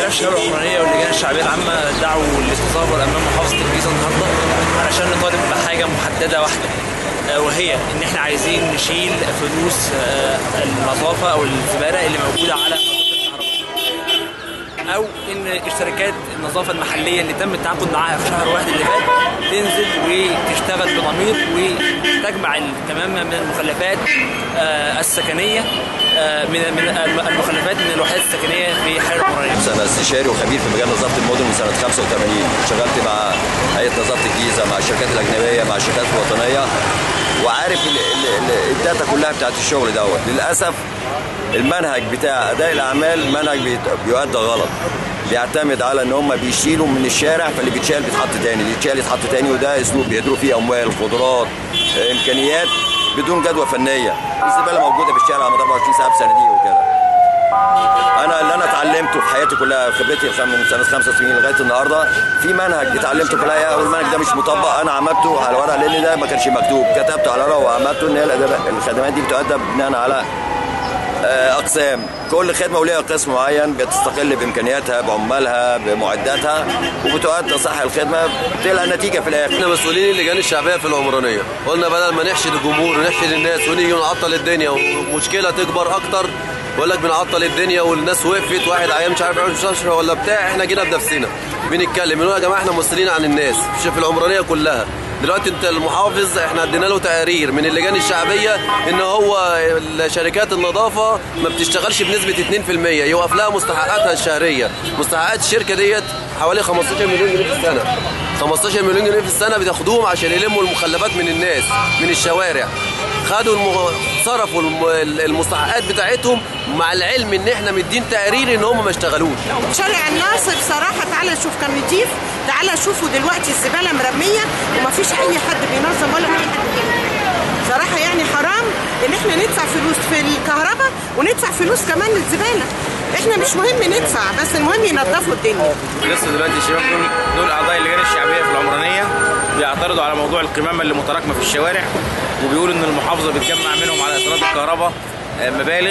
شباب الشباب العمرانيه واللجان الشعبيه العامه دعوا الاستثاره امام محافظه الجيزه النهارده علشان نطالب بحاجه محدده واحده آه، وهي ان احنا عايزين نشيل فلوس آه، النظافه او الزباله اللي موجوده على خطوط الكهرباء او ان الشركات النظافه المحليه اللي تم التعاقد معاها في شهر واحد اللي فات تنزل وتشتغل بضمير وتجمع تماما من المخلفات آه، السكنيه آه، من من المخلفات من الوحدات السكنيه في حي العمرانيه انا استشاري وخبير في مجال نظافه المدن من سنه 85 اشتغلت مع هيئه نظافه الجيزه مع الشركات الاجنبيه مع الشركات الوطنيه وعارف ال- ال- ال- الداتا كلها بتاعت الشغل دوت للاسف المنهج بتاع اداء الاعمال منهج بيت- بيؤدى غلط بيعتمد على ان هم بيشيلوا من الشارع فاللي بيتشال بيتحط تاني اللي يتشال يتحط تاني وده اسلوب بيهدروا فيه اموال قدرات آه، امكانيات بدون جدوى فنيه الزباله موجوده في الشارع على مدار 24 ساعه بصناديق وكده انا اللي انا اتعلمته في حياتي كلها خبرتي الخم- من سنه 65 لغايه النهارده في منهج اتعلمته في الحقيقه والمنهج ده مش مطبق انا عملته على ورقه لان ده ما كانش مكتوب كتبته على ورقه وعملته ان هي الأدب- الخدمات دي بتؤدى بناء على آه، اقسام كل خدمه وليها قسم معين بتستقل بامكانياتها بعمالها بمعداتها وبتؤدى صح الخدمه بتلقى نتيجه في الاخر احنا مسؤولين اللجان الشعبيه في العمرانيه قلنا بدل ما نحشد الجمهور ونحشد الناس ونيجي نعطل الدنيا ومشكله تكبر اكتر يقول لك بنعطل الدنيا والناس وقفت واحد عيان مش عارف يعمل مستشفى ولا بتاع احنا جينا بنفسنا بنتكلم بنقول يا جماعه احنا مسؤولين عن الناس مش في العمرانيه كلها دلوقتي انت المحافظ احنا ادينا له تقارير من اللجان الشعبيه ان هو شركات النظافه ما بتشتغلش بنسبه 2% يوقف لها مستحقاتها الشهريه مستحقات الشركه ديت حوالي 15 مليون جنيه في السنه 15 مليون جنيه في السنه بتاخدوهم عشان يلموا المخلفات من الناس من الشوارع خدوا المغ... صرفوا الم... المستحقات بتاعتهم مع العلم ان احنا مدين تقارير ان هم ما اشتغلوش شارع الناصر صراحة تعالى شوف كان نضيف تعالى شوفوا دلوقتي الزبالة مرمية ومفيش أي حد بينظم ولا أي حد بيعمل. صراحة يعني حرام إن إحنا ندفع فلوس في الكهرباء وندفع فلوس كمان للزبالة إحنا مش مهم ندفع بس المهم ينظفوا الدنيا لسه دلوقتي الشباب دول دول اعضاء اللجان الشعبيه في العمرانيه بيعترضوا على موضوع القمامه اللي متراكمه في الشوارع وبيقولوا ان المحافظه بتجمع منهم على ايصالات الكهرباء آه، مبالغ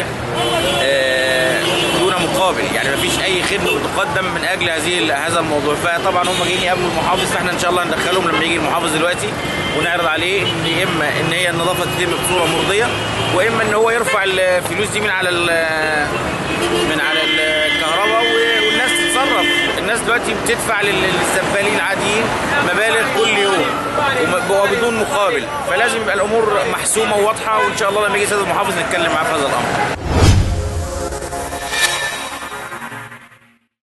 آه، دون مقابل يعني مفيش اي خدمه بتقدم من اجل هذه هذا الموضوع فطبعا هم جايين يقابلوا المحافظ فاحنا ان شاء الله ندخلهم لما يجي المحافظ دلوقتي ونعرض عليه ان اما ان هي النظافه تتم بصوره مرضيه واما ان هو يرفع الفلوس دي من على ال- من على الكهرباء و- والناس تتصرف الناس دلوقتي بتدفع لل- للسبالين العاديين مبالغ كل يوم وم- وبدون مقابل فلازم يبقى الامور محسومه وواضحه وان شاء الله لما يجي سيد المحافظ نتكلم معاه في هذا الامر